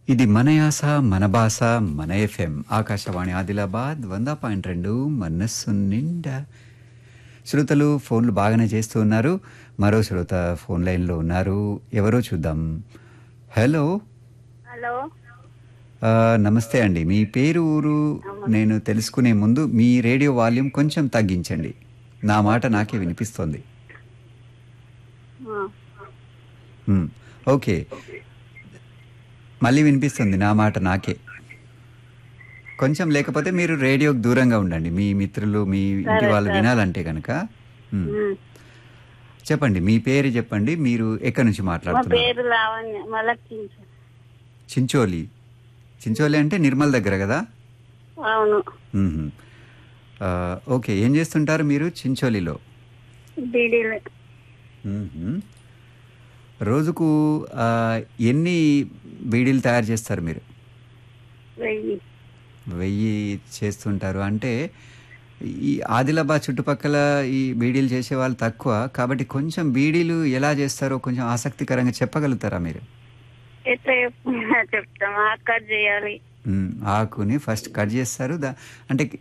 ఇది మన యాస మన భాష మన ఎఫ్ఎం ఆకాశవాణి ఆదిలాబాద్ వంద పాయింట్ రెండు మనస్సు నిండా శ్రోతలు ఫోన్లు బాగానే చేస్తూ ఉన్నారు మరో శ్రోత ఫోన్ లైన్లో ఉన్నారు ఎవరో చూద్దాం హలో హలో ఆ, నమస్తే అండి మీ పేరు ఊరు నేను తెలుసుకునే ముందు మీ రేడియో వాల్యూమ్ కొంచెం తగ్గించండి నా మాట నాకే వినిపిస్తోంది ఆ, మ్, ఓకే మళ్ళీ వినిపిస్తుంది నా మాట నాకే కొంచెం లేకపోతే మీరు రేడియోకి దూరంగా ఉండండి మీ మిత్రులు మీ ఇంటి వాళ్ళు వినాలంటే కనుక మ్, ఉమ్. చెప్పండి మీ పేరు చెప్పండి మీరు ఎక్కడి నుంచి మా మాట్లాడుతున్నారు పేరు లావణ్య మలక్కించు చించోలి చించోలి అంటే నిర్మల్ దగ్గర కదా అవును మ్మ్. ఆ, ఓకే ఏం చేస్తుంటారు మీరు చించోలిలో బీడీలు మ్మ్. రోజుకు ఆ, ఎన్ని బీడీలు తయారు చేస్తారు మీరు వెయ్యి వెయ్యి చేస్తుంటారు అంటే ఈ ఆదిలాబాద్ చుట్టుపక్కల ఈ బీడీలు చేసే వాళ్ళు తక్కువ కాబట్టి కొంచెం బీడీలు ఎలా చేస్తారో కొంచెం ఆసక్తికరంగా చెప్పగలుగుతారా మీరు ఎట్లా చెప్- చెప్తాం అక్కడ చేయాలి మ్మ్. ఆకుని ఫస్ట్ కట్ చేస్తారు దా అంటే